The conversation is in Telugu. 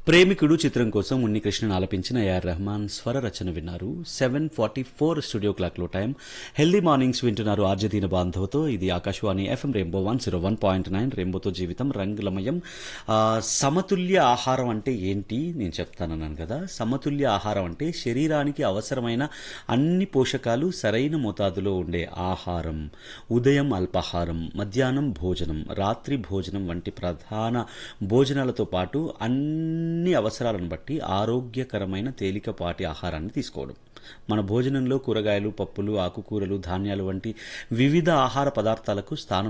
ప్రేమికుడు చిత్రం కోసం ఉన్నికృష్ణన్ ఆలపించిన ఏఆర్ రెహమాన్ స్వర రచన విన్నారు సెవెన్ ఫార్టీ ఫోర్ స్టూడియో క్లాక్లో టైం హెల్దీ మార్నింగ్స్ వింటున్నారు ఆర్జదీన బాంధవతో ఇది Akashvani FM rainbow one zero one point nine రెయిన్బోతో జీవితం రంగులమయం ఆ, సమతుల్య ఆహారం అంటే ఏంటి నేను చెప్తానన్నాను కదా సమతుల్య ఆహారం అంటే శరీరానికి అవసరమైన అన్ని పోషకాలు సరైన మోతాదులో ఉండే ఆహారం ఉదయం అల్పాహారం మధ్యాహ్నం భోజనం రాత్రి భోజనం వంటి ప్రధాన భోజనాలతో పాటు అన్ని అవసరాలను బట్టి ఆరోగ్యకరమైన తేలికపాటి ఆహారాన్ని తీసుకోవడం మన భోజనంలో కూరగాయలు పప్పులు ఆకుకూరలు ధాన్యాలు వంటి వివిధ ఆహార పదార్థాలకు స్థానం